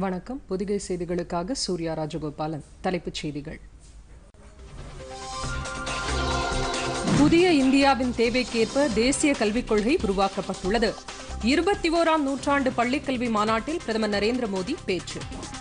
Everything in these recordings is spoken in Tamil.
வணக்கம் புதிகை செய்திகளுக்காக சூர்யா ராஜகோபாலன் தலைப்புச் செய்திகள் புதிய இந்தியாவின் தேவைக்கேற்ப தேசிய கல்விக் கொள்கை உருவாக்கப்பட்டுள்ளது இருபத்தி ஓராம் நூற்றாண்டு பள்ளிக்கல்வி மாநாட்டில் பிரதமர் நரேந்திர மோடி பேச்சு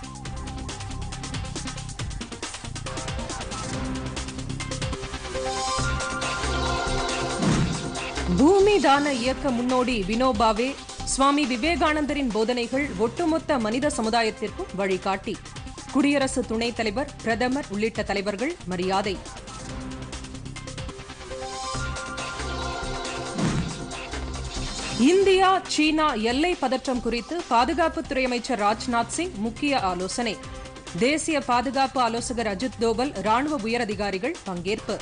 பூமி தான இயக்க முன்னோடி வினோபாவே சுவாமி விவேகானந்தரின் போதனைகள் ஒட்டுமொத்த மனித சமுதாயத்திற்கும் வழிகாட்டி குடியரசு துணைத் தலைவர் பிரதமர் உள்ளிட்ட தலைவர்கள் மரியாதை இந்தியா சீனா எல்லை பதற்றம் குறித்து பாதுகாப்புத்துறை அமைச்சர் ராஜ்நாத் சிங் முக்கிய ஆலோசனை தேசிய பாதுகாப்பு ஆலோசகர் அஜித் தோவல் ராணுவ உயரதிகாரிகள் பங்கேற்பு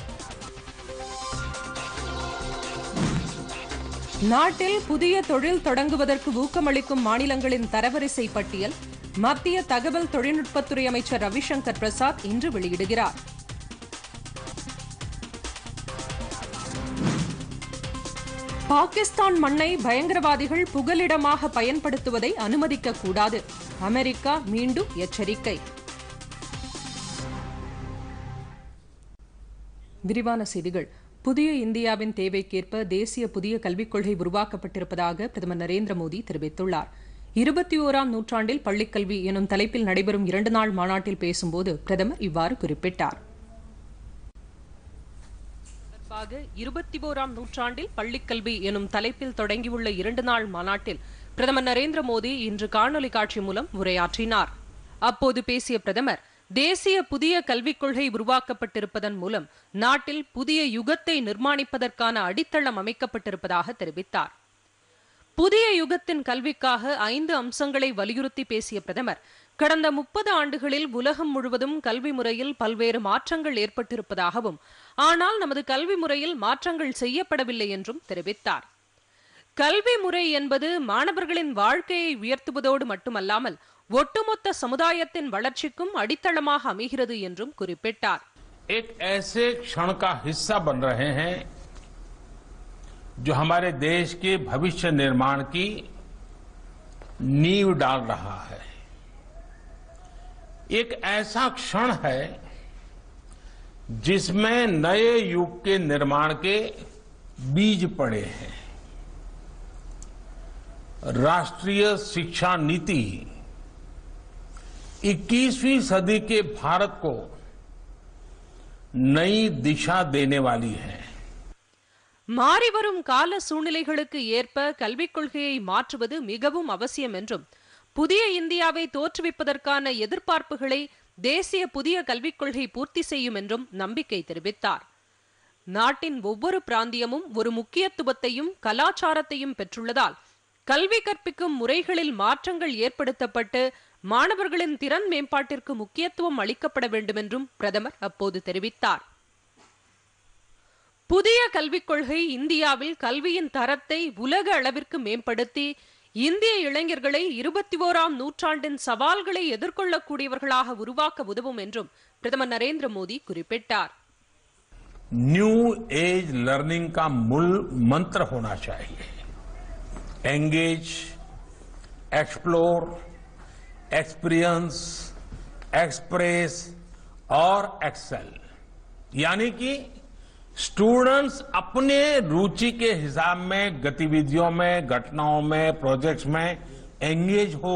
நாட்டில் புதிய தொழில் தொடங்குவதற்கு ஊக்கமளிக்கும் மாநிலங்களின் தரவரிசை பட்டியல் மத்திய தகவல் தொழில்நுட்பத்துறை அமைச்சர் ரவிசங்கர் பிரசாத் இன்று வெளியிடுகிறார் பாகிஸ்தான் மண்ணை பயங்கரவாதிகள் புகலிடமாக பயன்படுத்துவதை அனுமதிக்க கூடாது அமெரிக்கா மீண்டும் எச்சரிக்கை விரிவான செய்திகள் புதிய இந்தியாவின் தேவைக்கேற்ப தேசிய புதிய கல்விக் கொள்கை உருவாக்கப்பட்டிருப்பதாக பிரதமர் நரேந்திர மோடி தெரிவித்துள்ளார் இருபத்தி ஓராம் நூற்றாண்டில் பள்ளிக்கல்வி எனும் தலைப்பில் நடைபெறும் இரண்டு நாள் மாநாட்டில் பேசும்போது பிரதமர் இவ்வாறு குறிப்பிட்டார் தொடர்பாக இருபத்தி ஓராம் நூற்றாண்டில் பள்ளிக்கல்வி எனும் தலைப்பில் தொடங்கியுள்ள இரண்டு நாள் மாநாட்டில் பிரதமர் நரேந்திர மோடி இன்று காணொலி காட்சி மூலம் உரையாற்றினார் அப்போது பேசிய பிரதமர் தேசிய புதிய கல்விக் கொள்கை உருவாக்கப்பட்டிருப்பதன் மூலம் நாட்டில் புதிய யுகத்தை நிர்மாணிப்பதற்கான அடித்தளம் அமைக்கப்பட்டிருப்பதாக தெரிவித்தார் புதிய யுகத்தின் கல்விக்காக ஐந்து அம்சங்களை வலியுறுத்தி பேசிய பிரதமர் கடந்த முப்பது ஆண்டுகளில் உலகம் முழுவதும் கல்வி முறையில் பல்வேறு மாற்றங்கள் ஏற்பட்டிருப்பதாகவும் ஆனால் நமது கல்வி முறையில் மாற்றங்கள் செய்யப்படவில்லை என்றும் தெரிவித்தார் கல்வி முறை என்பது மாணவர்களின் வாழ்க்கையை உயர்த்துவதோடு மட்டுமல்லாமல் ஒட்டுமொத்த சமுதாயத்தின் வளர்ச்சிக்கும் அடித்தளமாக அமைகிறது என்றும் குறிப்பிட்டார் एक ऐसे क्षण का हिस्सा बन रहे हैं जो हमारे देश के भविष्य निर्माण की नींव डाल रहा है एक ऐसा क्षण है जिसमें नए युग के निर्माण के बीज पड़े हैं राष्ट्रीय शिक्षा नीति 21वीं सदी के भारत को नई दिशा देने वाली है மாறிவரும் கால சூழ்நிலைகளுக்கு ஏற்ப கல்விக் கொள்கையை மாற்றுவது மிகவும் அவசியம் என்றும் புதிய இந்தியாவை தோற்றுவிப்பதற்கான எதிர்பார்ப்புகளை தேசிய புதிய கல்விக் கொள்கை பூர்த்தி செய்யும் என்றும் நம்பிக்கை தெரிவித்தார் நாட்டின் ஒவ்வொரு பிராந்தியமும் ஒரு முக்கியத்துவத்தையும் கலாச்சாரத்தையும் பெற்றுள்ளதால் கல்வி கற்பிக்கும் முறைகளில் மாற்றங்கள் ஏற்படுத்தப்பட்டு மாணவர்களின் திறன் மேம்பாட்டிற்கு முக்கியத்துவம் அளிக்கப்பட வேண்டும் என்றும் பிரதமர் அப்போது தெரிவித்தார் புதிய கல்விக் கொள்கை இந்தியாவில் கல்வியின் தரத்தை உலக அளவிற்கு மேம்படுத்தி இந்திய இளைஞர்களை இருபத்தி ஓராம் நூற்றாண்டின் சவால்களை எதிர்கொள்ளக்கூடியவர்களாக உருவாக்க உதவும் என்றும் பிரதமர் நரேந்திர மோடி குறிப்பிட்டார் न्यू एज लर्निंग का मूल मंत्र होना चाहिए एंगेज एक्सप्लोर एक्सपीरियंस एक्सप्रेस और एक्सेल यानी कि स्टूडेंट्स अपने रुचि के हिसाब में गतिविधियों में घटनाओं में प्रोजेक्ट्स में एंगेज हो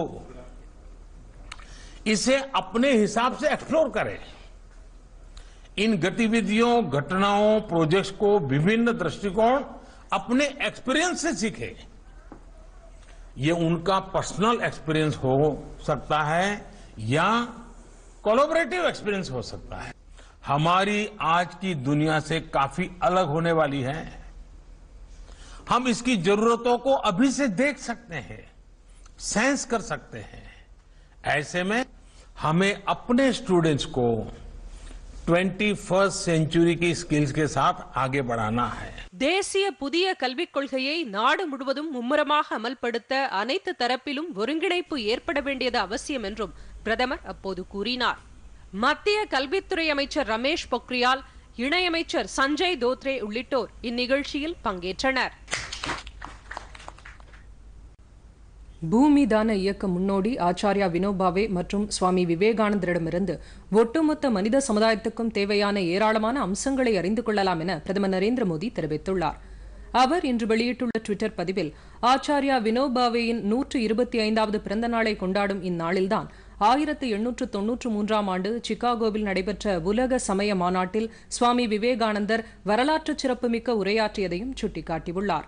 इसे अपने हिसाब से एक्सप्लोर करें इन गतिविधियों घटनाओं प्रोजेक्ट्स को विभिन्न दृष्टिकोण अपने एक्सपीरियंस से सीखे ये उनका पर्सनल एक्सपीरियंस हो सकता है या कोलोबरेटिव एक्सपीरियंस हो सकता है हमारी आज की दुनिया से काफी अलग होने वाली है हम इसकी जरूरतों को अभी से देख सकते हैं सेंस कर सकते हैं ऐसे में हमें अपने स्टूडेंट्स को ट्वेंटी फर्स्ट सेंचुरी की स्किल्स के साथ आगे बढ़ाना है தேசிய புதிய கல்விக் கொள்கையை நாடு முழுவதும் மும்முரமாக அமல்படுத்த அனைத்து தரப்பிலும் ஒருங்கிணைப்பு ஏற்பட வேண்டியது அவசியம் என்றும் பிரதமர் அப்போது கூறினார் மத்திய கல்வித்துறை அமைச்சர் ரமேஷ் பொக்ரியால் இணையமைச்சர் சஞ்சய் தோத்ரே உள்ளிட்டோர் இந்நிகழ்ச்சியில் பங்கேற்றனர் பூமி தான இயக்க முன்னோடி ஆச்சாரியா வினோபாவே மற்றும் சுவாமி விவேகானந்தரிடமிருந்து ஒட்டுமொத்த மனித சமுதாயத்துக்கும் தேவையான ஏராளமான அம்சங்களை அறிந்து கொள்ளலாம் என பிரதமர் நரேந்திர மோடி தெரிவித்துள்ளார் அவர் இன்று வெளியிட்டுள்ள டுவிட்டர் பதிவில் ஆச்சாரியா வினோபாவேயின் நூற்று இருபத்தி ஐந்தாவது பிறந்த நாளை கொண்டாடும் இந்நாளில்தான் ஆயிரத்து எண்ணூற்று தொன்னூற்று மூன்றாம் ஆண்டு சிகாகோவில் நடைபெற்ற உலக சமய மாநாட்டில் சுவாமி விவேகானந்தர் வரலாற்று சிறப்புமிக்க உரையாற்றியதையும் சுட்டிக்காட்டியுள்ளார்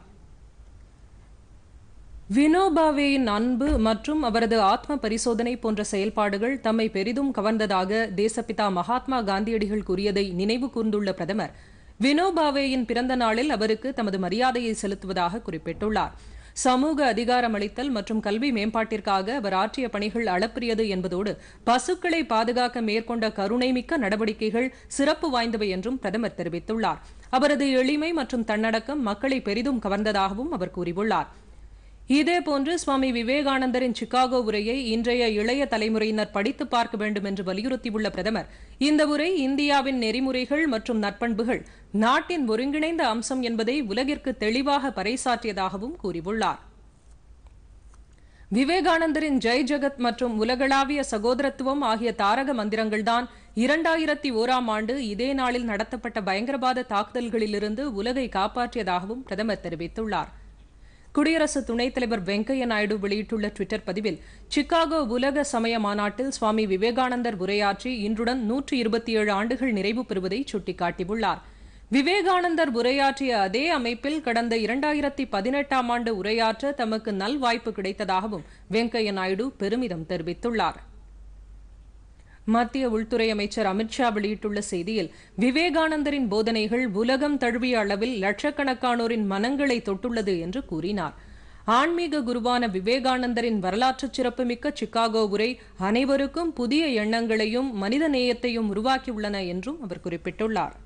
வினோபாவேயின் அன்பு மற்றும் அவரது ஆத்ம பரிசோதனை போன்ற செயல்பாடுகள் தம்மை பெரிதும் கவர்ந்ததாக தேசப்பிதா மகாத்மா காந்தியடிகள் கூறியதை நினைவு கூர்ந்துள்ள பிரதமர் வினோபாவேயின் பிறந்த நாளில் அவருக்கு தமது மரியாதையை செலுத்துவதாக குறிப்பிட்டுள்ளார் சமூக அதிகாரமளித்தல் மற்றும் கல்வி மேம்பாட்டிற்காக அவர் ஆற்றிய பணிகள் அளப்பரியது என்பதோடு பசுக்களை பாதுகாக்க மேற்கொண்ட கருணைமிக்க நடவடிக்கைகள் சிறப்பு வாய்ந்தவை என்றும் பிரதமர் தெரிவித்துள்ளார் அவரது எளிமை மற்றும் தன்னடக்கம் மக்களை பெரிதும் கவர்ந்ததாகவும் அவர் கூறியுள்ளார் இதேபோன்று சுவாமி விவேகானந்தரின் சிகாகோ உரையை இன்றைய இளைய தலைமுறையினர் படித்து பார்க்க வேண்டும் என்று வலியுறுத்தியுள்ள பிரதமர் இந்த உரை இந்தியாவின் நெறிமுறைகள் மற்றும் நற்பண்புகள் நாட்டின் ஒருங்கிணைந்த அம்சம் என்பதை உலகிற்கு தெளிவாக பறைசாற்றியதாகவும் கூறியுள்ளார் விவேகானந்தரின் ஜெய் ஜெகத் மற்றும் உலகளாவிய சகோதரத்துவம் ஆகிய தாரக மந்திரங்கள்தான் இரண்டாயிரத்தி ஓராம் ஆண்டு இதே நாளில் நடத்தப்பட்ட பயங்கரவாத தாக்குதல்களிலிருந்து உலகை காப்பாற்றியதாகவும் பிரதமர் தெரிவித்துள்ளார் குடியரசு துணைத் தலைவர் வெங்கையா நாயுடு வெளியிட்டுள்ள டுவிட்டர் பதிவில் சிகாகோ உலக சமய மாநாட்டில் சுவாமி விவேகானந்தர் உரையாற்றி இன்றுடன் நூற்று இருபத்தி ஏழு ஆண்டுகள் நிறைவு பெறுவதை சுட்டிக்காட்டியுள்ளார் விவேகானந்தர் உரையாற்றிய அதே அமைப்பில் கடந்த இரண்டாயிரத்தி பதினெட்டாம் ஆண்டு உரையாற்ற தமக்கு நல்வாய்ப்பு கிடைத்ததாகவும் வெங்கையா நாயுடு பெருமிதம் தெரிவித்துள்ளார் மத்திய உள்துறை அமைச்சர் அமித்ஷா வெளியிட்டுள்ள செய்தியில் விவேகானந்தரின் போதனைகள் உலகம் தழுவிய அளவில் லட்சக்கணக்கானோரின் மனங்களை தொட்டுள்ளது என்று கூறினார் ஆன்மீக குருவான விவேகானந்தரின் வரலாற்று சிறப்புமிக்க சிகாகோ உரை அனைவருக்கும் புதிய எண்ணங்களையும் மனித நேயத்தையும் உருவாக்கியுள்ளன என்றும் அவர் குறிப்பிட்டுள்ளார்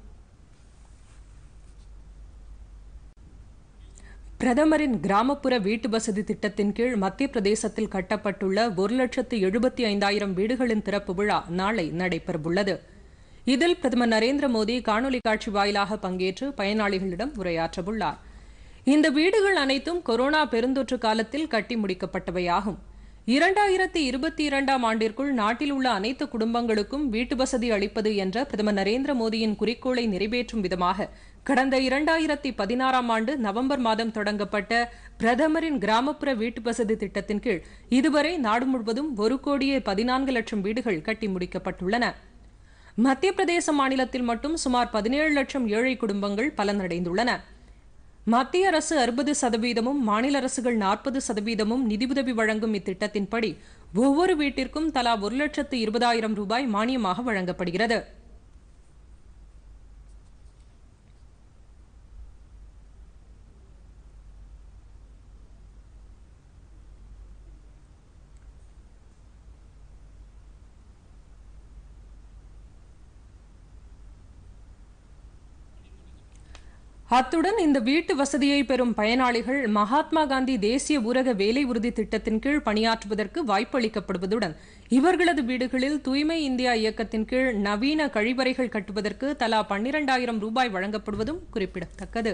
பிரதமரின் கிராமப்புற வீட்டு வசதி திட்டத்தின் கீழ் மத்திய பிரதேசத்தில் கட்டப்பட்டுள்ள ஒரு லட்சத்து எழுபத்தி ஐந்தாயிரம் வீடுகளின் திறப்பு விழா நாளை நடைபெறவுள்ளது இதில் பிரதமர் நரேந்திர மோடி காணொலி காட்சி வாயிலாக பங்கேற்று பயனாளிகளிடம் உரையாற்றவுள்ளார் இந்த வீடுகள் அனைத்தும் கொரோனா பெருந்தொற்று காலத்தில் கட்டி முடிக்கப்பட்டவையாகும் இரண்டாயிரத்தி இருபத்தி இரண்டாம் ஆண்டிற்குள் நாட்டில் உள்ள அனைத்து குடும்பங்களுக்கும் வீட்டு வசதி அளிப்பது என்ற பிரதமர் நரேந்திர மோடியின் குறிக்கோளை நிறைவேற்றும் விதமாக கடந்த இரண்டாயிரத்தி பதினாறாம் ஆண்டு நவம்பர் மாதம் தொடங்கப்பட்ட பிரதமரின் கிராமப்புற வீட்டு வசதி திட்டத்தின் கீழ் இதுவரை நாடு முழுவதும் ஒரு கோடியே பதினான்கு லட்சம் வீடுகள் கட்டி முடிக்கப்பட்டுள்ளன மத்திய பிரதேச மாநிலத்தில் மட்டும் சுமார் பதினேழு லட்சம் ஏழை குடும்பங்கள் பலனடைந்துள்ளன மத்திய அரசு அறுபது சதவீதமும் மாநில அரசுகள் நாற்பது சதவீதமும் நிதியுதவி வழங்கும் இத்திட்டத்தின்படி ஒவ்வொரு வீட்டிற்கும் தலா ஒரு லட்சத்து இருபதாயிரம் ரூபாய் மானியமாக வழங்கப்படுகிறது அத்துடன் இந்த வீட்டு வசதியை பெறும் பயனாளிகள் மகாத்மா காந்தி தேசிய ஊரக வேலை உறுதி திட்டத்தின் கீழ் பணியாற்றுவதற்கு வாய்ப்பு அளிக்கப்படுவதுடன் இவர்களது வீடுகளில் தூய்மை இந்தியா இயக்கத்தின் கீழ் நவீன கழிவறைகள் கட்டுவதற்கு தலா பன்னிரண்டாயிரம் ரூபாய் வழங்கப்படுவதும் குறிப்பிடத்தக்கது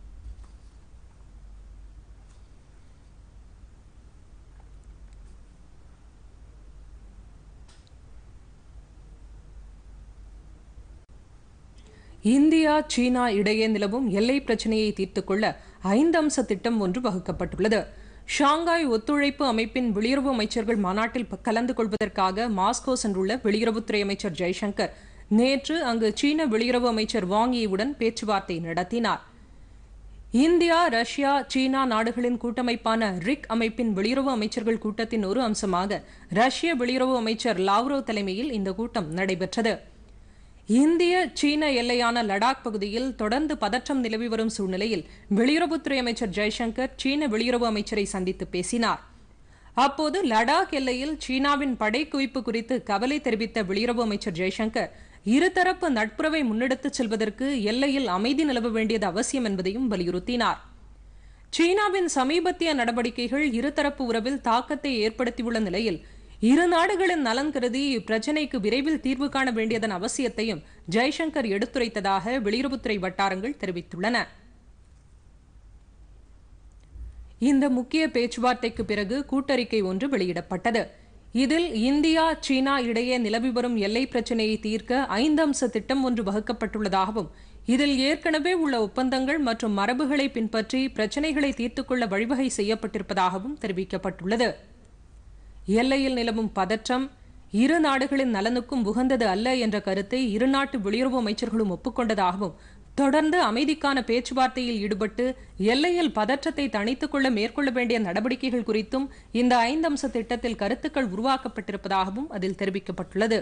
இந்தியா சீனா இடையே நிலவும் எல்லை பிரச்சினையை தீர்த்துக் கொள்ள ஐந்து அம்ச திட்டம் ஒன்று வகுக்கப்பட்டுள்ளது ஷாங்காய் ஒத்துழைப்பு அமைப்பின் வெளியுறவு அமைச்சர்கள் மாநாட்டில் கலந்து கொள்வதற்காக மாஸ்கோ சென்றுள்ள வெளியுறவுத்துறை அமைச்சர் ஜெய்சங்கர் நேற்று அங்கு சீன வெளியுறவு அமைச்சர் வாங் ஈவுடன் பேச்சுவார்த்தை நடத்தினார் இந்தியா ரஷ்யா சீனா நாடுகளின் கூட்டமைப்பான ரிக் அமைப்பின் வெளியுறவு அமைச்சர்கள் கூட்டத்தின் ஒரு அம்சமாக ரஷ்ய வெளியுறவு அமைச்சர் லாவ்ரோ தலைமையில் இந்த கூட்டம் நடைபெற்றது இந்திய சீன எல்லையான லடாக் பகுதியில் தொடர்ந்து பதற்றம் நிலவி வரும் சூழ்நிலையில் வெளியுறவுத்துறை அமைச்சர் ஜெய்சங்கர் சீன வெளியுறவு அமைச்சரை சந்தித்து பேசினார் அப்போது லடாக் எல்லையில் சீனாவின் படை குவிப்பு குறித்து கவலை தெரிவித்த வெளியுறவு அமைச்சர் ஜெய்சங்கர் இருதரப்பு நட்புறவை முன்னெடுத்துச் செல்வதற்கு எல்லையில் அமைதி நிலவ வேண்டியது அவசியம் என்பதையும் வலியுறுத்தினார் சீனாவின் சமீபத்திய நடவடிக்கைகள் இருதரப்பு உறவில் தாக்கத்தை ஏற்படுத்தியுள்ள நிலையில் இரு நாடுகளின் நலன் கருதி இப்பிரச்சினைக்கு விரைவில் தீர்வு காண வேண்டியதன் அவசியத்தையும் ஜெய்சங்கர் எடுத்துரைத்ததாக வெளியுறவுத்துறை வட்டாரங்கள் தெரிவித்துள்ளன இந்த முக்கிய பேச்சுவார்த்தைக்கு பிறகு கூட்டறிக்கை ஒன்று வெளியிடப்பட்டது இதில் இந்தியா சீனா இடையே நிலவி வரும் எல்லை பிரச்சினையை தீர்க்க ஐந்து அம்ச திட்டம் ஒன்று வகுக்கப்பட்டுள்ளதாகவும் இதில் ஏற்கனவே உள்ள ஒப்பந்தங்கள் மற்றும் மரபுகளை பின்பற்றி பிரச்சினைகளை தீர்த்துக்கொள்ள வழிவகை செய்யப்பட்டிருப்பதாகவும் தெரிவிக்கப்பட்டுள்ளது எல்லையில் நிலவும் பதற்றம் இரு நாடுகளின் நலனுக்கும் உகந்தது அல்ல என்ற கருத்தை இரு நாட்டு வெளியுறவு அமைச்சர்களும் ஒப்புக்கொண்டதாகவும் தொடர்ந்து அமைதிக்கான பேச்சுவார்த்தையில் ஈடுபட்டு எல்லையில் பதற்றத்தை தணித்துக் கொள்ள மேற்கொள்ள வேண்டிய நடவடிக்கைகள் குறித்தும் இந்த ஐந்தம்ச திட்டத்தில் கருத்துக்கள் உருவாக்கப்பட்டிருப்பதாகவும் அதில் தெரிவிக்கப்பட்டுள்ளது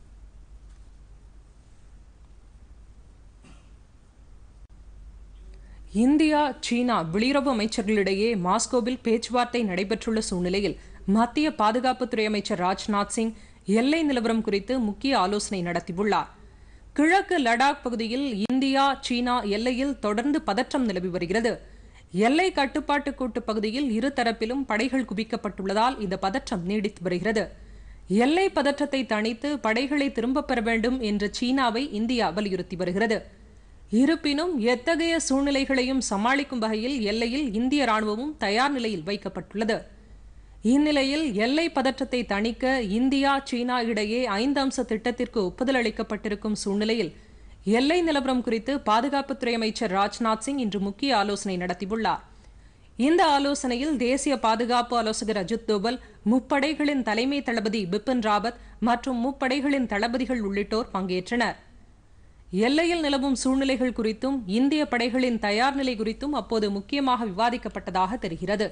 இந்தியா சீனா வெளியுறவு அமைச்சர்களிடையே மாஸ்கோவில் பேச்சுவார்த்தை நடைபெற்றுள்ள சூழ்நிலையில் மத்திய பாதுகாப்புத்துறை அமைச்சர் ராஜ்நாத் சிங் எல்லை நிலவரம் குறித்து முக்கிய ஆலோசனை நடத்தியுள்ளார் கிழக்கு லடாக் பகுதியில் இந்தியா சீனா எல்லையில் தொடர்ந்து பதற்றம் நிலவி வருகிறது எல்லை கட்டுப்பாட்டு கூட்டு பகுதியில் இரு தரப்பிலும் படைகள் குவிக்கப்பட்டுள்ளதால் இந்த பதற்றம் நீடித்து வருகிறது எல்லை பதற்றத்தை தணித்து படைகளை திரும்பப் பெற வேண்டும் என்று சீனாவை இந்தியா வலியுறுத்தி வருகிறது இருப்பினும் எத்தகைய சூழ்நிலைகளையும் சமாளிக்கும் வகையில் எல்லையில் இந்திய ராணுவமும் தயார் நிலையில் வைக்கப்பட்டுள்ளது இந்நிலையில் எல்லை பதற்றத்தை தணிக்க இந்தியா சீனா இடையே ஐந்து அம்ச திட்டத்திற்கு ஒப்புதல் அளிக்கப்பட்டிருக்கும் சூழ்நிலையில் எல்லை நிலவரம் குறித்து பாதுகாப்புத்துறை அமைச்சர் ராஜ்நாத் சிங் இன்று முக்கிய ஆலோசனை நடத்தியுள்ளார் இந்த ஆலோசனையில் தேசிய பாதுகாப்பு ஆலோசகர் அஜித் தோவல் முப்படைகளின் தலைமை தளபதி பிபின் ராவத் மற்றும் முப்படைகளின் தளபதிகள் உள்ளிட்டோர் பங்கேற்றனர் எல்லையில் நிலவும் சூழ்நிலைகள் குறித்தும் இந்திய படைகளின் தயார் நிலை குறித்தும் அப்போது முக்கியமாக விவாதிக்கப்பட்டதாக தெரிகிறது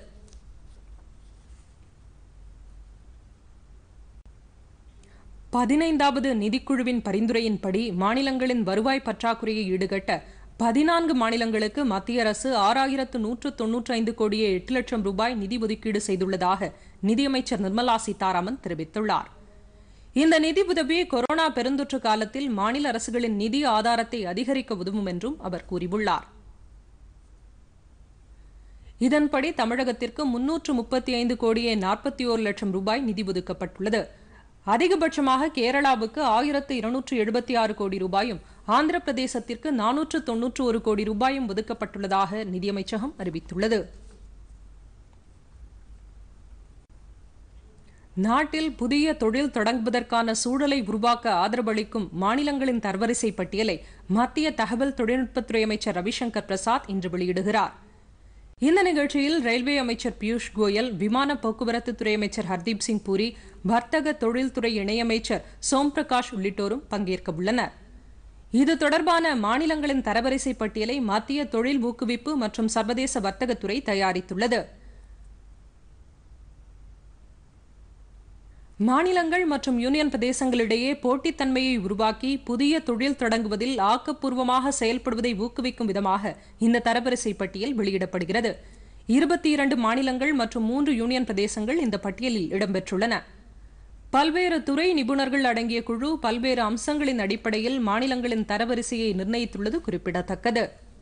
பதினைந்தாவது நிதிக்குழுவின் பரிந்துரையின்படி மாநிலங்களின் வருவாய் பற்றாக்குறையை ஈடுகட்ட பதினான்கு மாநிலங்களுக்கு மத்திய அரசு ஆறாயிரத்து நூற்று தொன்னூற்றி ஐந்து கோடியே எட்டு லட்சம் ரூபாய் நிதி ஒதுக்கீடு செய்துள்ளதாக நிதியமைச்சர் நிர்மலா சீதாராமன் தெரிவித்துள்ளார் இந்த நிதி உதவி கொரோனா பெருந்தொற்று காலத்தில் மாநில அரசுகளின் நிதி ஆதாரத்தை அதிகரிக்க உதவும் என்றும் அவர் கூறியுள்ளார் இதன்படி தமிழகத்திற்கு முன்னூற்று முப்பத்தி ஐந்து கோடியே நாற்பத்தி ஓரு லட்சம் ரூபாய் நிதி ஒதுக்கப்பட்டுள்ளது அதிகபட்சமாக கேரளாவுக்கு ஆயிரத்து இருநூற்று எழுபத்தி ஆறு கோடி ரூபாயும் ஆந்திர பிரதேசத்திற்கு நானூற்று தொன்னூற்று ஒரு கோடி ரூபாயும் ஒதுக்கப்பட்டுள்ளதாக நிதியமைச்சகம் அறிவித்துள்ளது நாட்டில் புதிய தொழில் தொடங்குவதற்கான சூழலை உருவாக்க ஆதரவளிக்கும் மாநிலங்களின் தரவரிசை பட்டியலை மத்திய தகவல் தொழில்நுட்பத்துறை அமைச்சர் ரவிசங்கர் பிரசாத் இன்று வெளியிடுகிறார் இந்த நிகழ்ச்சியில் ரயில்வே அமைச்சர் பியூஷ் கோயல் விமான போக்குவரத்து துறை அமைச்சர் ஹர்தீப் சிங் பூரி வர்த்தக தொழில்துறை இணையமைச்சர் சோம் பிரகாஷ் உள்ளிட்டோரும் பங்கேற்க உள்ளனர் இது தொடர்பான மாநிலங்களின் தரவரிசை பட்டியலை மத்திய தொழில் ஊக்குவிப்பு மற்றும் சர்வதேச வர்த்தகத்துறை தயாரித்துள்ளது மாநிலங்கள் மற்றும் யூனியன் பிரதேசங்களிடையே போட்டித்தன்மையை உருவாக்கி புதிய தொழில் தொடங்குவதில் ஆக்கப்பூர்வமாக செயல்படுவதை ஊக்குவிக்கும் விதமாக இந்த தரவரிசை பட்டியல் வெளியிடப்படுகிறது இருபத்தி இரண்டு மாநிலங்கள் மற்றும் மூன்று யூனியன் பிரதேசங்கள் இந்த பட்டியலில் இடம்பெற்றுள்ளன பல்வேறு துறை நிபுணர்கள் அடங்கிய குழு பல்வேறு அம்சங்களின் அடிப்படையில் மாநிலங்களின் தரவரிசையை நிர்ணயித்துள்ளது குறிப்பிடத்தக்கது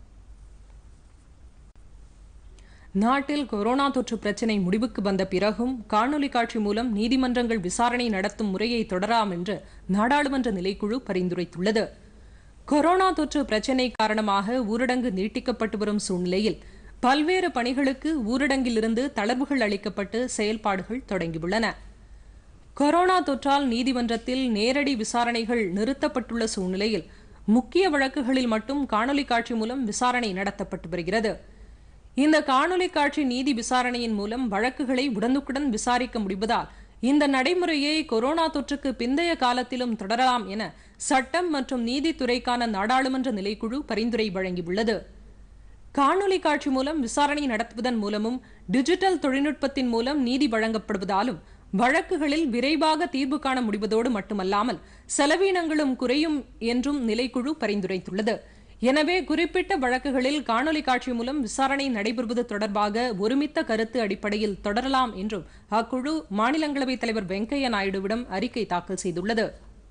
நாட்டில் கொரோனா தொற்று பிரச்சினை முடிவுக்கு வந்த பிறகும் காணொலி காட்சி மூலம் நீதிமன்றங்கள் விசாரணை நடத்தும் முறையை தொடராம் என்று நாடாளுமன்ற நிலைக்குழு பரிந்துரைத்துள்ளது கொரோனா தொற்று பிரச்சினை காரணமாக ஊரடங்கு நீட்டிக்கப்பட்டு வரும் சூழ்நிலையில் பல்வேறு பணிகளுக்கு ஊரடங்கிலிருந்து தளர்வுகள் அளிக்கப்பட்டு செயல்பாடுகள் தொடங்கியுள்ளன கொரோனா தொற்றால் நீதிமன்றத்தில் நேரடி விசாரணைகள் நிறுத்தப்பட்டுள்ள சூழ்நிலையில் முக்கிய வழக்குகளில் மட்டும் காணொலி காட்சி மூலம் விசாரணை நடத்தப்பட்டு வருகிறது இந்த காணொலி காட்சி நீதி விசாரணையின் மூலம் வழக்குகளை உடனுக்குடன் விசாரிக்க முடிவதால் இந்த நடைமுறையை கொரோனா தொற்றுக்கு பிந்தைய காலத்திலும் தொடரலாம் என சட்டம் மற்றும் நீதித்துறைக்கான நாடாளுமன்ற நிலைக்குழு பரிந்துரை வழங்கியுள்ளது காணொலி காட்சி மூலம் விசாரணை நடத்துவதன் மூலமும் டிஜிட்டல் தொழில்நுட்பத்தின் மூலம் நீதி வழங்கப்படுவதாலும் வழக்குகளில் விரைவாக தீர்வு காண முடிவதோடு மட்டுமல்லாமல் செலவீனங்களும் குறையும் என்றும் நிலைக்குழு பரிந்துரைத்துள்ளது எனவே குறிப்பிட்ட வழக்குகளில் காணொலி காட்சி மூலம் விசாரணை நடைபெறுவது தொடர்பாக ஒருமித்த கருத்து அடிப்படையில் தொடரலாம் என்றும் அக்குழு மாநிலங்களவைத் தலைவர் வெங்கையா நாயுடுவிடம் அறிக்கை தாக்கல் செய்துள்ளது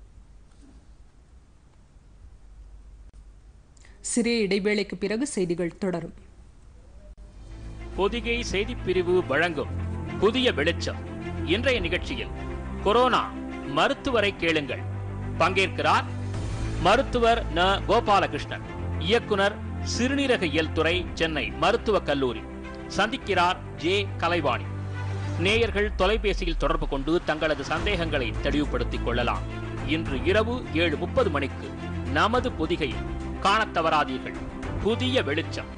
சிறிய இடைவேளைக்கு பிறகு செய்திகள் தொடரும் பொதிகை செய்திப் பிரிவு வழங்கும் புதிய வெளிச்சம் இன்றைய நிகழ்ச்சியில் கொரோனா மருத்துவரை கேளுங்கள் பங்கேற்கிறார் மருத்துவர் ந கோபாலகிருஷ்ணன் இயக்குனர் சிறுநீரக இயல் துறை சென்னை மருத்துவக் கல்லூரி சந்திக்கிறார் ஜே கலைவாணி நேயர்கள் தொலைபேசியில் தொடர்பு கொண்டு தங்களது சந்தேகங்களை தெளிவுபடுத்திக் கொள்ளலாம் இன்று இரவு ஏழு முப்பது மணிக்கு நமது பொதிகையில் காணத் தவறாதீர்கள் புதிய வெளிச்சம்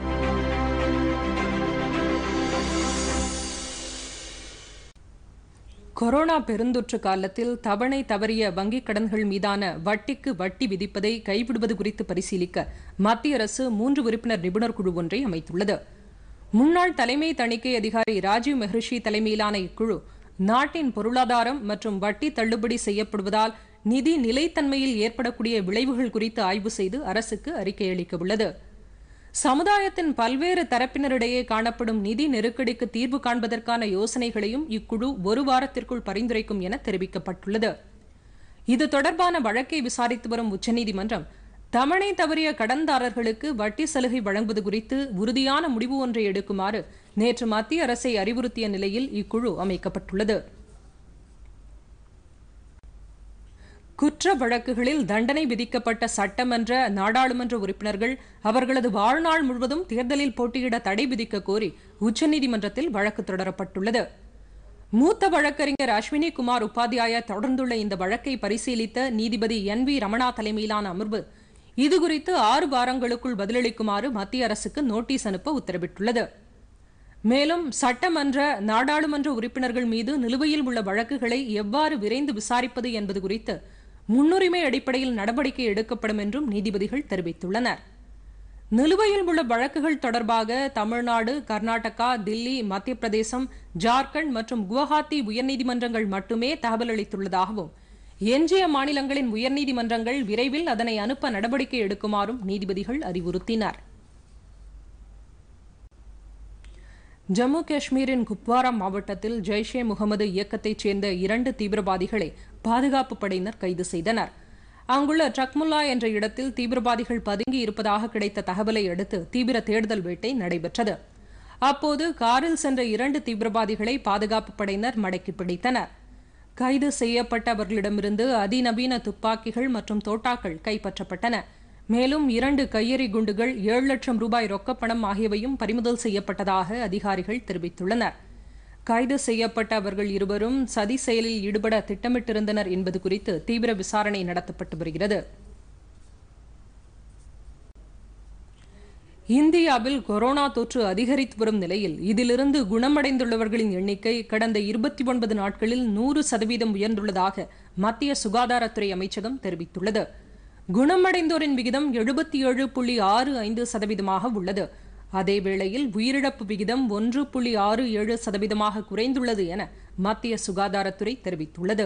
கொரோனா பெருந்தொற்று காலத்தில் தவணை தவறிய வங்கிக் கடன்கள் மீதான வட்டிக்கு வட்டி விதிப்பதை கைவிடுவது குறித்து பரிசீலிக்க மத்திய அரசு மூன்று உறுப்பினர் நிபுணர் குழு ஒன்றை அமைத்துள்ளது முன்னாள் தலைமை தணிக்கை அதிகாரி ராஜீவ் மெஹ்ரிஷி தலைமையிலான இக்குழு நாட்டின் பொருளாதாரம் மற்றும் வட்டி தள்ளுபடி செய்யப்படுவதால் நிதி நிலைத்தன்மையில் ஏற்படக்கூடிய விளைவுகள் குறித்து ஆய்வு செய்து அரசுக்கு அறிக்கை அளிக்க உள்ளது சமுதாயத்தின் பல்வேறு தரப்பினரிடையே காணப்படும் நிதி நெருக்கடிக்கு தீர்வு காண்பதற்கான யோசனைகளையும் இக்குழு ஒரு வாரத்திற்குள் பரிந்துரைக்கும் என தெரிவிக்கப்பட்டுள்ளது இது தொடர்பான வழக்கை விசாரித்து வரும் உச்சநீதிமன்றம் தவணை தவறிய கடன்தாரர்களுக்கு வட்டி சலுகை வழங்குவது குறித்து உறுதியான முடிவு ஒன்றை எடுக்குமாறு நேற்று மத்திய அரசை அறிவுறுத்திய நிலையில் இக்குழு அமைக்கப்பட்டுள்ளது குற்ற வழக்குகளில் தண்டனை விதிக்கப்பட்ட சட்டமன்ற நாடாளுமன்ற உறுப்பினர்கள் அவர்களது வாழ்நாள் முழுவதும் தேர்தலில் போட்டியிட தடை விதிக்க கோரி உச்சநீதிமன்றத்தில் வழக்கு தொடரப்பட்டுள்ளது மூத்த வழக்கறிஞர் அஸ்வினி குமார் உபாத்யாயா தொடர்ந்துள்ள இந்த வழக்கை பரிசீலித்த நீதிபதி என் வி ரமணா தலைமையிலான அமர்வு இதுகுறித்து ஆறு வாரங்களுக்குள் பதிலளிக்குமாறு மத்திய அரசுக்கு நோட்டீஸ் அனுப்ப உத்தரவிட்டுள்ளது மேலும் சட்டமன்ற நாடாளுமன்ற உறுப்பினர்கள் மீது நிலுவையில் உள்ள வழக்குகளை எவ்வாறு விரைந்து விசாரிப்பது என்பது குறித்து முன்னுரிமை அடிப்படையில் நடவடிக்கை எடுக்கப்படும் என்றும் நீதிபதிகள் தெரிவித்துள்ளனர் நிலுவையில் உள்ள வழக்குகள் தொடர்பாக தமிழ்நாடு கர்நாடகா தில்லி மத்திய பிரதேசம் ஜார்க்கண்ட் மற்றும் குவஹாத்தி உயர்நீதிமன்றங்கள் மட்டுமே தகவல் அளித்துள்ளதாகவும் எஞ்சிய மாநிலங்களின் உயர்நீதிமன்றங்கள் விரைவில் அதனை அனுப்ப நடவடிக்கை எடுக்குமாறும் நீதிபதிகள் அறிவுறுத்தினர் ஜம்மு காஷ்மீரின் குப்வாரா மாவட்டத்தில் ஜெய்ஷே முகமது இயக்கத்தைச் சேர்ந்த இரண்டு தீவிரவாதிகளை பாதுகாப்பு படையினர் கைது செய்தனர் அங்குள்ள ட்ரக்முல்லா என்ற இடத்தில் தீவிரவாதிகள் பதுங்கி இருப்பதாக கிடைத்த தகவலை அடுத்து தீவிர தேடுதல் வேட்டை நடைபெற்றது அப்போது காரில் சென்ற இரண்டு தீவிரவாதிகளை பாதுகாப்பு படையினர் மடக்கி பிடித்தனர் கைது செய்யப்பட்ட அவர்களிடமிருந்து அதிநவீன துப்பாக்கிகள் மற்றும் தோட்டாக்கள் கைப்பற்றப்பட்டன மேலும் இரண்டு கையெறி குண்டுகள் ஏழு லட்சம் ரூபாய் ரொக்கப்பணம் ஆகியவையும் பறிமுதல் செய்யப்பட்டதாக அதிகாரிகள் தெரிவித்துள்ளனர் கைது செய்யப்பட்ட அவர்கள் இருவரும் சதி செயலில் ஈடுபட திட்டமிட்டிருந்தனர் என்பது குறித்து தீவிர விசாரணை நடத்தப்பட்டு வருகிறது இந்தியாவில் கொரோனா தொற்று அதிகரித்து வரும் நிலையில் இதிலிருந்து குணமடைந்துள்ளவர்களின் எண்ணிக்கை கடந்த இருபத்தி ஒன்பது நாட்களில் நூறு சதவீதம் உயர்ந்துள்ளதாக மத்திய சுகாதாரத்துறை அமைச்சகம் தெரிவித்துள்ளது குணமடைந்தோரின் விகிதம் எழுபத்தி ஏழு புள்ளி ஆறு ஐந்து சதவீதமாக உள்ளது அதேவேளையில் உயிரிழப்பு விகிதம் ஒன்று புள்ளி ஆறு ஏழு சதவீதமாக குறைந்துள்ளது என மத்திய சுகாதாரத்துறை தெரிவித்துள்ளது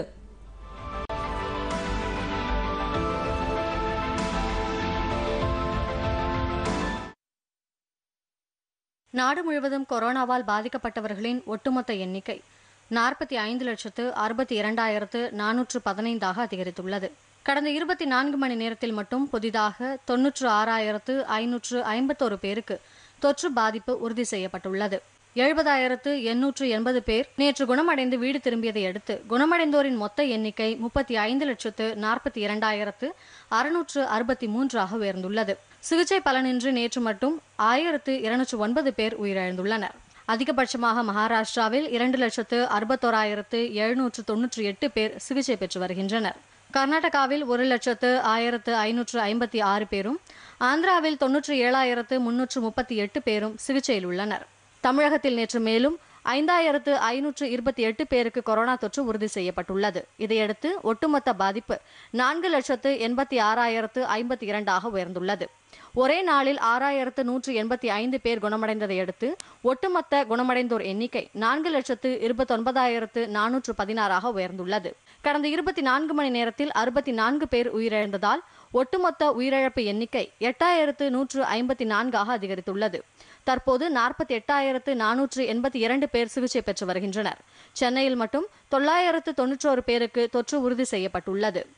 நாடு முழுவதும் கொரோனாவால் பாதிக்கப்பட்டவர்களின் ஒட்டுமொத்த எண்ணிக்கை நாற்பத்தி ஐந்து லட்சத்து அறுபத்தி இரண்டாயிரத்து நானூற்று பதினைந்தாக அதிகரித்துள்ளது கடந்த இருபத்தி நான்கு மணி நேரத்தில் மட்டும் புதிதாக தொன்னூற்று ஆறாயிரத்து ஐநூற்று ஐம்பத்தோரு பேருக்கு தொற்று பாதிப்பு உறுதி செய்யப்பட்டுள்ளது எழுபதாயிரத்து எண்ணூற்று எண்பது பேர் நேற்று குணமடைந்து வீடு திரும்பியதை அடுத்து குணமடைந்தோரின் மொத்த எண்ணிக்கை முப்பத்தி ஐந்து லட்சத்து நாற்பத்தி இரண்டாயிரத்து அறுநூற்று அறுபத்தி மூன்றாக உயர்ந்துள்ளது சிகிச்சை பலனின்றி நேற்று மட்டும் ஆயிரத்து இருநூற்று ஒன்பது பேர் உயிரிழந்துள்ளனர் அதிகபட்சமாக மகாராஷ்டிராவில் இரண்டு லட்சத்து அறுபத்தோராயிரத்து எழுநூற்று தொன்னூற்றி எட்டு பேர் சிகிச்சை பெற்று வருகின்றனர் கர்நாடகாவில் ஒரு லட்சத்து ஆயிரத்து ஐநூற்று ஐம்பத்தி ஆறு பேரும் ஆந்திராவில் தொன்னூற்றி ஏழாயிரத்து முன்னூற்று முப்பத்தி எட்டு பேரும் சிகிச்சையில் உள்ளனர் தமிழகத்தில் நேற்று மேலும் ஐந்தாயிரத்து ஐநூற்று இருபத்தி எட்டு பேருக்கு கொரோனா தொற்று உறுதி செய்யப்பட்டுள்ளது இதையடுத்து ஒட்டுமொத்த பாதிப்பு நான்கு லட்சத்து எண்பத்தி ஆறாயிரத்து ஐம்பத்தி இரண்டாக உயர்ந்துள்ளது ஒரே நாளில் ஆறாயிரத்து நூற்று எண்பத்தி ஐந்து பேர் குணமடைந்ததை அடுத்து ஒட்டுமொத்த குணமடைந்தோர் எண்ணிக்கை நான்கு லட்சத்து இருபத்தொன்பதாயிரத்து நானூற்று பதினாறாக உயர்ந்துள்ளது கடந்த இருபத்தி நான்கு மணி நேரத்தில் அறுபத்தி நான்கு பேர் உயிரிழந்ததால் ஒட்டுமொத்த உயிரிழப்பு எண்ணிக்கை எட்டாயிரத்து நூற்று ஐம்பத்தி நான்காக அதிகரித்துள்ளது தற்போது நாற்பத்தி எட்டாயிரத்து நானூற்று எண்பத்தி இரண்டு பேர் சிகிச்சை பெற்று வருகின்றனர் சென்னையில் மட்டும் தொள்ளாயிரத்து தொன்னூற்றோரு பேருக்கு தொற்று உறுதி செய்யப்பட்டுள்ளது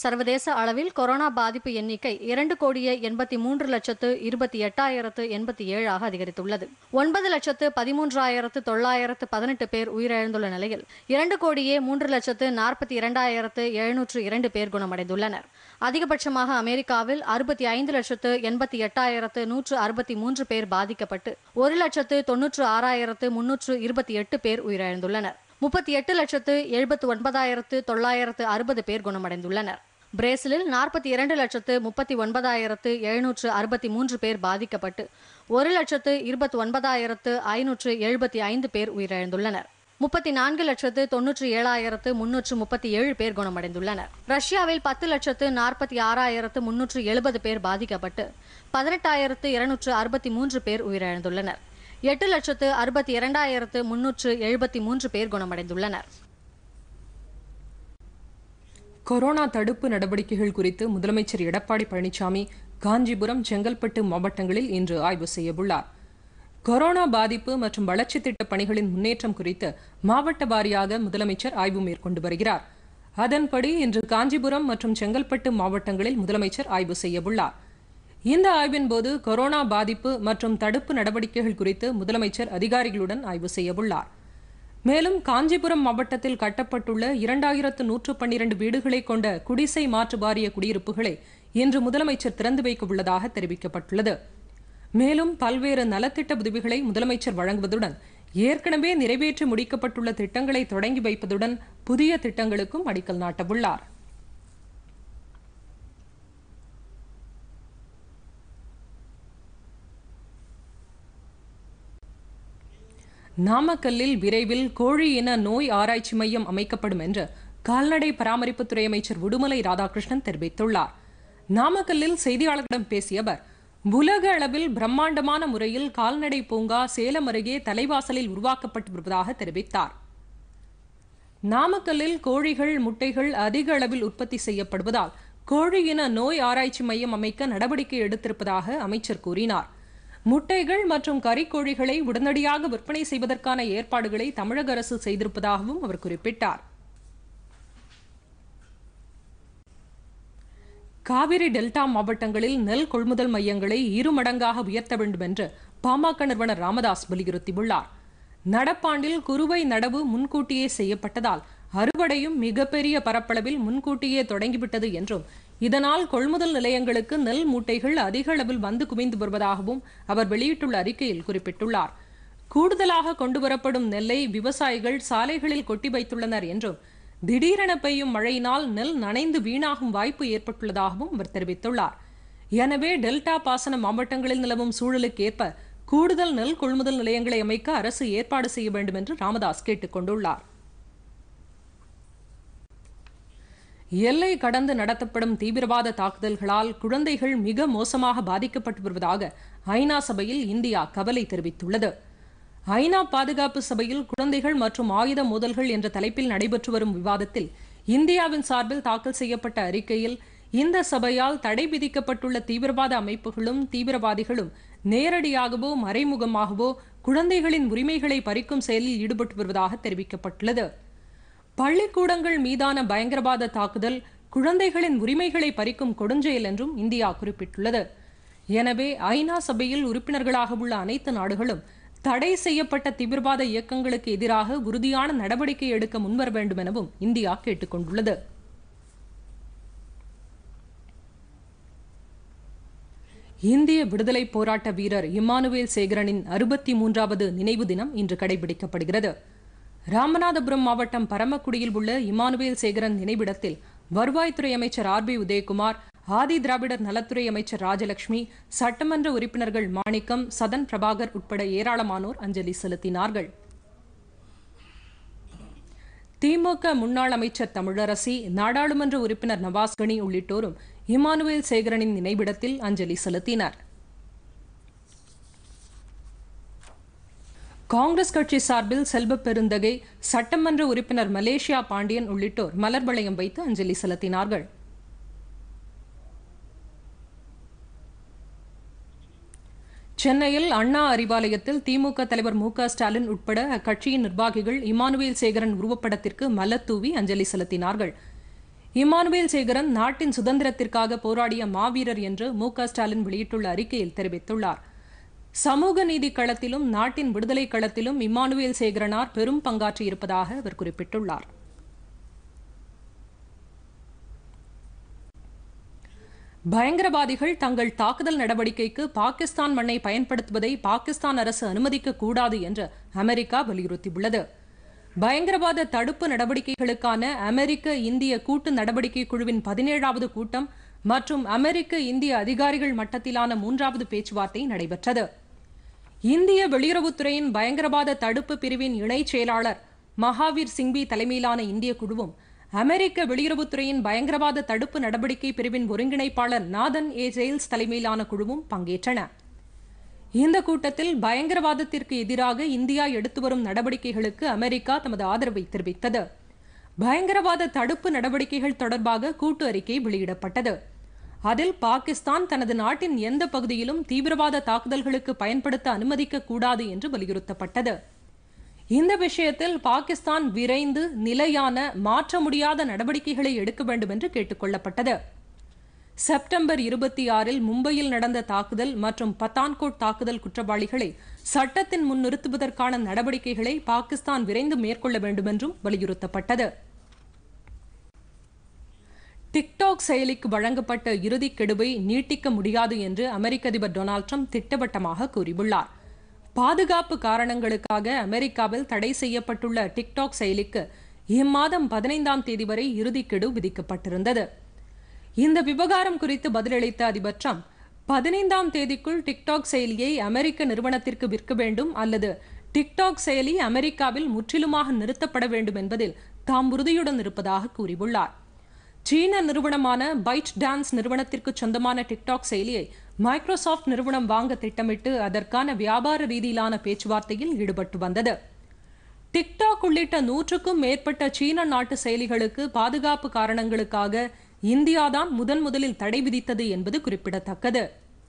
சர்வதேச அளவில் கொரோனா பாதிப்பு எண்ணிக்கை இரண்டு கோடியே எண்பத்தி மூன்று லட்சத்து இருபத்தி எட்டாயிரத்து எண்பத்தி ஏழாக அதிகரித்துள்ளது ஒன்பது லட்சத்து பதிமூன்றாயிரத்து தொள்ளாயிரத்து பதினெட்டு பேர் உயிரிழந்துள்ள நிலையில் இரண்டு கோடியே மூன்று லட்சத்து நாற்பத்தி இரண்டாயிரத்து எழுநூற்று இரண்டு பேர் குணமடைந்துள்ளனர் அதிகபட்சமாக அமெரிக்காவில் அறுபத்தி ஐந்து லட்சத்து எண்பத்தி எட்டாயிரத்து நூற்று அறுபத்தி மூன்று பேர் பாதிக்கப்பட்டு ஒரு லட்சத்து தொன்னூற்று ஆறாயிரத்து முன்னூற்று இருபத்தி எட்டு பேர் உயிரிழந்துள்ளனர் முப்பத்தி எட்டு லட்சத்து எழுபத்து ஒன்பதாயிரத்து தொள்ளாயிரத்து அறுபது பேர் குணமடைந்துள்ளனர் பிரேசிலில் நாற்பத்தி இரண்டு லட்சத்து முப்பத்தி ஒன்பதாயிரத்து எழுநூற்று அறுபத்தி மூன்று பேர் பாதிக்கப்பட்டு ஒரு லட்சத்து இருபத்தி ஒன்பதாயிரத்து ஐநூற்று எழுபத்தி ஐந்து பேர் உயிரிழந்துள்ளனர் முப்பத்தி நான்கு லட்சத்து தொன்னூற்றி ஏழாயிரத்து முன்னூற்று முப்பத்தி ஏழு பேர் குணமடைந்துள்ளனர் ரஷ்யாவில் பத்து லட்சத்து நாற்பத்தி ஆறாயிரத்து முன்னூற்று எழுபது பேர் பாதிக்கப்பட்டு பதினெட்டாயிரத்து இருநூற்று அறுபத்தி மூன்று பேர் உயிரிழந்துள்ளனர் எட்டு லட்சத்து அறுபத்தி இரண்டாயிரத்து முன்னூற்று எழுபத்தி மூன்று பேர் குணமடைந்துள்ளனர் கொரோனா தடுப்பு நடவடிக்கைகள் குறித்து முதலமைச்சர் எடப்பாடி பழனிசாமி காஞ்சிபுரம் செங்கல்பட்டு மாவட்டங்களில் இன்று ஆய்வு செய்யவுள்ளார் கொரோனா பாதிப்பு மற்றும் வளர்ச்சி திட்ட பணிகளின் முன்னேற்றம் குறித்து மாவட்ட வாரியாக முதலமைச்சர் ஆய்வு மேற்கொண்டு வருகிறார் அதன்படி இன்று காஞ்சிபுரம் மற்றும் செங்கல்பட்டு மாவட்டங்களில் முதலமைச்சர் ஆய்வு செய்யவுள்ளார் இந்த ஆய்வின் போது கொரோனா பாதிப்பு மற்றும் தடுப்பு நடவடிக்கைகள் குறித்து முதலமைச்சர் அதிகாரிகளுடன் ஆய்வு செய்யவுள்ளார் மேலும் காஞ்சிபுரம் மாவட்டத்தில் கட்டப்பட்டுள்ள இரண்டாயிரத்து நூற்று பன்னிரண்டு வீடுகளை கொண்ட குடிசை மாற்று வாரிய குடியிருப்புகளை இன்று முதலமைச்சர் திறந்து வைக்க உள்ளதாக தெரிவிக்கப்பட்டுள்ளது மேலும் பல்வேறு நலத்திட்ட உதவிகளை முதலமைச்சர் வழங்குவதுடன் ஏற்கனவே நிறைவேற்றி முடிக்கப்பட்டுள்ள திட்டங்களை தொடங்கி வைப்பதுடன் புதிய திட்டங்களுக்கும் அடிக்கல் நாட்டவுள்ளார் நாமக்கல்லில் விரைவில் கோழி இன நோய் ஆராய்ச்சி மையம் அமைக்கப்படும் என்று கால்நடை பராமரிப்புத்துறை அமைச்சர் உடுமலை ராதாகிருஷ்ணன் தெரிவித்துள்ளார் நாமக்கல்லில் செய்தியாளர்களிடம் பேசிய அவர் உலக அளவில் பிரம்மாண்டமான முறையில் கால்நடை பூங்கா சேலம் அருகே தலைவாசலில் உருவாக்கப்பட்டு வருவதாக தெரிவித்தார் நாமக்கல்லில் கோழிகள் முட்டைகள் அதிக அளவில் உற்பத்தி செய்யப்படுவதால் கோழி இன நோய் ஆராய்ச்சி மையம் அமைக்க நடவடிக்கை எடுத்திருப்பதாக அமைச்சர் கூறினார் முட்டைகள் மற்றும் கறிக்கோழிகளை உடனடியாக விற்பனை செய்வதற்கான ஏற்பாடுகளை தமிழக அரசு செய்திருப்பதாகவும் அவர் குறிப்பிட்டார் காவிரி டெல்டா மாவட்டங்களில் நெல் கொள்முதல் மையங்களை இரு மடங்காக உயர்த்த வேண்டும் என்று பாமக நிறுவனர் ராமதாஸ் வலியுறுத்தியுள்ளார் நடப்பாண்டில் குறுவை நடவு முன்கூட்டியே செய்யப்பட்டதால் அறுவடையும் மிகப்பெரிய பரப்பளவில் முன்கூட்டியே தொடங்கிவிட்டது என்றும் இதனால் கொள்முதல் நிலையங்களுக்கு நெல் மூட்டைகள் அதிக அளவில் வந்து குவிந்து வருவதாகவும் அவர் வெளியிட்டுள்ள அறிக்கையில் குறிப்பிட்டுள்ளார் கூடுதலாக கொண்டுவரப்படும் நெல்லை விவசாயிகள் சாலைகளில் கொட்டி வைத்துள்ளனர் என்றும் திடீரென பெய்யும் மழையினால் நெல் நனைந்து வீணாகும் வாய்ப்பு ஏற்பட்டுள்ளதாகவும் அவர் தெரிவித்துள்ளார் எனவே டெல்டா பாசன மாவட்டங்களில் நிலவும் சூழலுக்கு ஏற்ப கூடுதல் நெல் கொள்முதல் நிலையங்களை அமைக்க அரசு ஏற்பாடு செய்ய வேண்டும் என்று ராமதாஸ் கேட்டுக் கொண்டுள்ளார் எல்லை கடந்து நடத்தப்படும் தீவிரவாத தாக்குதல்களால் குழந்தைகள் மிக மோசமாக பாதிக்கப்பட்டு வருவதாக ஐநா சபையில் இந்தியா கவலை தெரிவித்துள்ளது ஐநா பாதுகாப்பு சபையில் குழந்தைகள் மற்றும் ஆயுத மோதல்கள் என்ற தலைப்பில் நடைபெற்று வரும் விவாதத்தில் இந்தியாவின் சார்பில் தாக்கல் செய்யப்பட்ட அறிக்கையில் இந்த சபையால் தடை விதிக்கப்பட்டுள்ள தீவிரவாத அமைப்புகளும் தீவிரவாதிகளும் நேரடியாகவோ மறைமுகமாகவோ குழந்தைகளின் உரிமைகளை பறிக்கும் செயலில் ஈடுபட்டு வருவதாக தெரிவிக்கப்பட்டுள்ளது பள்ளிக்கூடங்கள் மீதான பயங்கரவாத தாக்குதல் குழந்தைகளின் உரிமைகளை பறிக்கும் கொடுஞ்செயல் என்றும் இந்தியா குறிப்பிட்டுள்ளது எனவே ஐநா சபையில் உறுப்பினர்களாக உள்ள அனைத்து நாடுகளும் தடை செய்யப்பட்ட தீவிரவாத இயக்கங்களுக்கு எதிராக உறுதியான நடவடிக்கை எடுக்க முன்வர வேண்டும் எனவும் இந்தியா கேட்டுக்கொண்டுள்ளது இந்திய விடுதலை போராட்ட வீரர் இம்மானுவேல் சேகரனின் அறுபத்தி மூன்றாவது நினைவு தினம் இன்று கடைபிடிக்கப்படுகிறது ராமநாதபுரம் மாவட்டம் பரமக்குடியில் உள்ள இமானுவேல் சேகரன் நினைவிடத்தில் வருவாய்த்துறை அமைச்சர் ஆர் பி உதயகுமார் ஆதி திராவிடர் நலத்துறை அமைச்சர் ராஜலட்சுமி சட்டமன்ற உறுப்பினர்கள் மாணிக்கம் சதன் பிரபாகர் உட்பட ஏராளமானோர் அஞ்சலி செலுத்தினார்கள் திமுக முன்னாள் அமைச்சர் தமிழரசி நாடாளுமன்ற உறுப்பினர் நவாஸ் கனி உள்ளிட்டோரும் இமானுவேல் சேகரனின் நினைவிடத்தில் அஞ்சலி செலுத்தினர் காங்கிரஸ் கட்சி சார்பில் செல்வ பெருந்தகை சட்டமன்ற உறுப்பினர் மலேசியா பாண்டியன் உள்ளிட்டோர் மலர் வளையம் வைத்து அஞ்சலி செலுத்தினார்கள் சென்னையில் அண்ணா அறிவாலயத்தில் திமுக தலைவர் மு க ஸ்டாலின் உட்பட அக்கட்சியின் நிர்வாகிகள் இமானுவேல் சேகரன் உருவப்படத்திற்கு மலர் தூவி அஞ்சலி செலுத்தினார்கள் இமானுவேல் சேகரன் நாட்டின் சுதந்திரத்திற்காக போராடிய மாவீரர் என்று மு க ஸ்டாலின் வெளியிட்டுள்ள அறிக்கையில் தெரிவித்துள்ளார் சமூக நீதி களத்திலும் நாட்டின் விடுதலை களத்திலும் இம்மானுவேல் சேகரனார் பெரும் பங்காற்றியிருப்பதாக அவர் குறிப்பிட்டுள்ளார் பயங்கரவாதிகள் தங்கள் தாக்குதல் நடவடிக்கைக்கு பாகிஸ்தான் மண்ணை பயன்படுத்துவதை பாகிஸ்தான் அரசு அனுமதிக்க கூடாது என்று அமெரிக்கா வலியுறுத்தியுள்ளது பயங்கரவாத தடுப்பு நடவடிக்கைகளுக்கான அமெரிக்க இந்திய கூட்டு நடவடிக்கை குழுவின் பதினேழாவது கூட்டம் மற்றும் அமெரிக்க இந்திய அதிகாரிகள் மட்டத்திலான மூன்றாவது பேச்சுவார்த்தை நடைபெற்றது இந்திய வெளியுறவுத்துறையின் பயங்கரவாத தடுப்பு பிரிவின் இணைச் செயலாளர் மகாவீர் சிங்வி தலைமையிலான இந்திய குழுவும் அமெரிக்க வெளியுறவுத்துறையின் பயங்கரவாத தடுப்பு நடவடிக்கை பிரிவின் ஒருங்கிணைப்பாளர் நாதன் ஏ ஜெயில்ஸ் தலைமையிலான குழுவும் பங்கேற்றன இந்த கூட்டத்தில் பயங்கரவாதத்திற்கு எதிராக இந்தியா எடுத்து வரும் நடவடிக்கைகளுக்கு அமெரிக்கா தமது ஆதரவை தெரிவித்தது பயங்கரவாத தடுப்பு நடவடிக்கைகள் தொடர்பாக கூட்டு அறிக்கை வெளியிடப்பட்டது அதில் பாகிஸ்தான் தனது நாட்டின் எந்த பகுதியிலும் தீவிரவாத தாக்குதல்களுக்கு பயன்படுத்த அனுமதிக்க கூடாது என்று வலியுறுத்தப்பட்டது இந்த விஷயத்தில் பாகிஸ்தான் விரைந்து நிலையான மாற்ற முடியாத நடவடிக்கைகளை எடுக்க வேண்டும் என்று கேட்டுக்கொள்ளப்பட்டது செப்டம்பர் இருபத்தி ஆறில் மும்பையில் நடந்த தாக்குதல் மற்றும் பத்தான்கோட் தாக்குதல் குற்றவாளிகளை சட்டத்தின் முன் நிறுத்துவதற்கான நடவடிக்கைகளை பாகிஸ்தான் விரைந்து மேற்கொள்ள வேண்டும் என்றும் வலியுறுத்தப்பட்டது டிக்டாக் செயலிக்கு வழங்கப்பட்ட இறுதி கெடுவை நீட்டிக்க முடியாது என்று அமெரிக்க அதிபர் டொனால்ட் ட்ரம்ப் திட்டவட்டமாக கூறியுள்ளார் பாதுகாப்பு காரணங்களுக்காக அமெரிக்காவில் தடை செய்யப்பட்டுள்ள டிக்டாக் செயலிக்கு இம்மாதம் பதினைந்தாம் தேதி வரை இறுதிக்கெடு விதிக்கப்பட்டிருந்தது இந்த விவகாரம் குறித்து பதிலளித்த அதிபர் ட்ரம்ப் பதினைந்தாம் தேதிக்குள் டிக்டாக் செயலியை அமெரிக்க நிறுவனத்திற்கு விற்க வேண்டும் அல்லது டிக்டாக் செயலி அமெரிக்காவில் முற்றிலுமாக நிறுத்தப்பட வேண்டும் என்பதில் தாம் உறுதியுடன் இருப்பதாக கூறியுள்ளார் சீன நிறுவனமான பைட் டான்ஸ் நிறுவனத்திற்கு சொந்தமான டிக்டாக் செயலியை மைக்ரோசாஃப்ட் நிறுவனம் வாங்க திட்டமிட்டு அதற்கான வியாபார ரீதியிலான பேச்சுவார்த்தையில் ஈடுபட்டு வந்தது டிக்டாக் உள்ளிட்ட நூற்றுக்கும் மேற்பட்ட சீன நாட்டு செயலிகளுக்கு பாதுகாப்பு காரணங்களுக்காக இந்தியாதான் முதன் முதலில் தடை விதித்தது என்பது குறிப்பிடத்தக்கது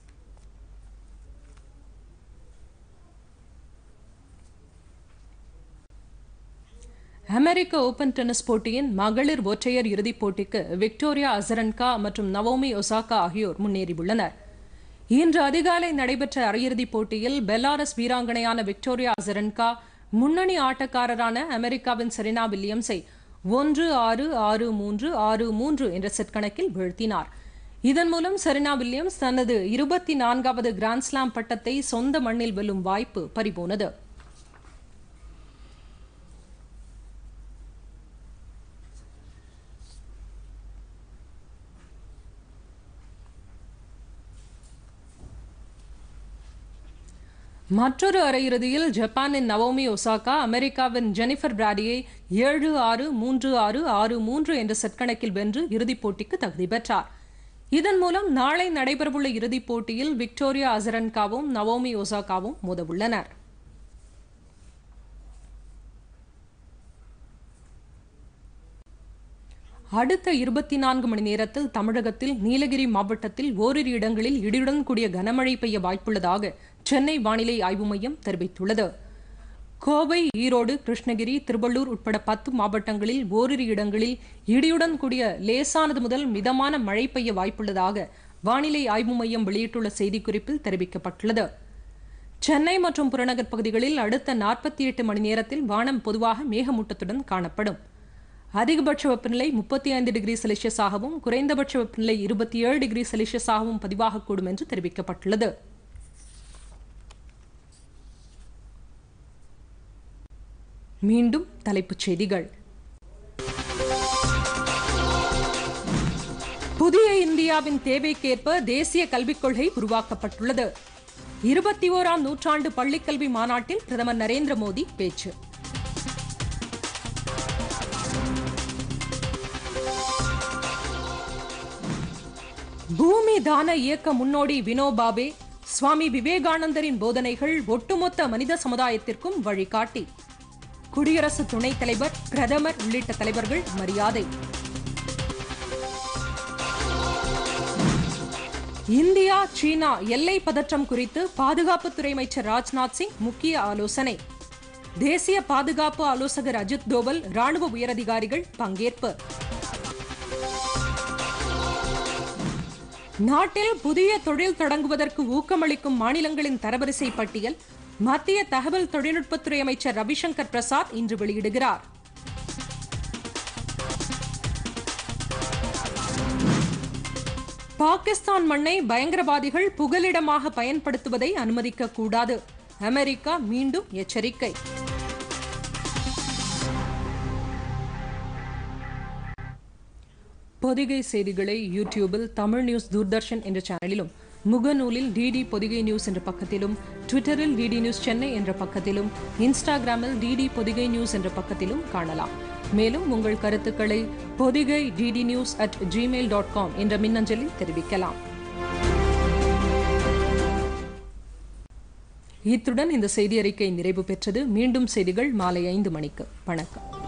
அமெரிக்க ஓபன் டென்னிஸ் போட்டியின் மகளிர் ஒற்றையர் இறுதிப் போட்டிக்கு விக்டோரியா அசரன்கா மற்றும் நவோமி ஒசாகா ஆகியோர் முன்னேறியுள்ளனர் இன்று அதிகாலை நடைபெற்ற அரையிறுதிப் போட்டியில் பெலாரஸ் வீராங்கனையான விக்டோரியா அசரன்கா முன்னணி ஆட்டக்காரரான அமெரிக்காவின் செரினா வில்லியம்ஸை ஒன்று ஆறு ஆறு மூன்று ஆறு மூன்று என்ற செட் கணக்கில் வீழ்த்தினார் இதன் மூலம் செரினா வில்லியம்ஸ் தனது இருபத்தி நான்காவது கிராண்ட்ஸ்லாம் பட்டத்தை சொந்த மண்ணில் வெல்லும் வாய்ப்பு பறிபோனது மற்றொரு அரையிறுதியில் ஜப்பானின் நவோமி ஒசாகா அமெரிக்காவின் ஜெனிஃபர் பிராடியை ஏழு ஆறு மூன்று ஆறு ஆறு மூன்று என்ற செட் கணக்கில் வென்று இறுதிப் போட்டிக்கு தகுதி பெற்றார் இதன் மூலம் நாளை நடைபெறவுள்ள இறுதிப் போட்டியில் விக்டோரியா அசரன்காவும் நவோமி ஒசாகாவும் மோதவுள்ளனர் அடுத்த இருபத்தி நான்கு மணி நேரத்தில் தமிழகத்தில் நீலகிரி மாவட்டத்தில் ஓரிரு இடங்களில் இடியுடன் கூடிய கனமழை பெய்ய வாய்ப்புள்ளதாக சென்னை வானிலை ஆய்வு மையம் தெரிவித்துள்ளது கோவை ஈரோடு கிருஷ்ணகிரி திருவள்ளூர் உட்பட பத்து மாவட்டங்களில் ஓரிரு இடங்களில் இடியுடன் கூடிய லேசானது முதல் மிதமான மழை பெய்ய வாய்ப்புள்ளதாக வானிலை ஆய்வு மையம் வெளியிட்டுள்ள செய்திக்குறிப்பில் தெரிவிக்கப்பட்டுள்ளது சென்னை மற்றும் புறநகர் பகுதிகளில் அடுத்த நாற்பத்தி எட்டு மணி நேரத்தில் வானம் பொதுவாக மேகமூட்டத்துடன் காணப்படும் அதிகபட்ச வெப்பநிலை முப்பத்தி ஐந்து டிகிரி செல்சியஸாகவும் குறைந்தபட்ச வெப்பநிலை இருபத்தி ஏழு டிகிரி செல்சியஸாகவும் பதிவாகக்கூடும் என்று தெரிவிக்கப்பட்டுள்ளது மீண்டும் தலைப்புச் செய்திகள் புதிய இந்தியாவின் தேவைக்கேற்ப தேசிய கல்விக் கொள்கை உருவாக்கப்பட்டுள்ளது இருபத்தி ஓராம் நூற்றாண்டு பள்ளிக்கல்வி மாநாட்டில் பிரதமர் நரேந்திர மோடி பேச்சு பூமி தான இயக்க முன்னோடி வினோபாபே சுவாமி விவேகானந்தரின் போதனைகள் ஒட்டுமொத்த மனித சமுதாயத்திற்கும் வழிகாட்டி குடியரசு துணைத் தலைவர் பிரதமர் உள்ளிட்ட தலைவர்கள் மரியாதை இந்தியா சீனா எல்லை பதற்றம் குறித்து பாதுகாப்புத்துறை அமைச்சர் ராஜ்நாத் சிங் முக்கிய ஆலோசனை தேசிய பாதுகாப்பு ஆலோசகர் அஜித் தோவல் ராணுவ உயரதிகாரிகள் பங்கேற்பு நாட்டில் புதிய தொழில் தொடங்குவதற்கு ஊக்கமளிக்கும் மாநிலங்களின் தரவரிசை பட்டியல் மத்திய தகவல் தொழில்நுட்பத்துறை அமைச்சர் ரவிசங்கர் பிரசாத் இன்று வெளியிடுகிறார் பாகிஸ்தான் மண்ணை பயங்கரவாதிகள் புகலிடமாக பயன்படுத்துவதை அனுமதிக்க கூடாது அமெரிக்கா மீண்டும் எச்சரிக்கை பொதிகை செய்திகளை யூடியூபில் தமிழ் நியூஸ் தூர்தர்ஷன் என்ற சேனலிலும் முகநூலில் டிடி பொதிகை நியூஸ் என்ற பக்கத்திலும் ட்விட்டரில் டிடி நியூஸ் சென்னை என்ற பக்கத்திலும் இன்ஸ்டாகிராமில் டிடி பொதிகை நியூஸ் என்ற பக்கத்திலும் காணலாம் மேலும் உங்கள் கருத்துக்களை Pothigai DD news at Gmail dot com என்ற மின்னஞ்சலில் தெரிவிக்கலாம் இத்துடன் இந்த செய்தி அறிக்கை நிறைவு பெற்றது மீண்டும் செய்திகள் மாலை ஐந்து மணிக்கு வணக்கம்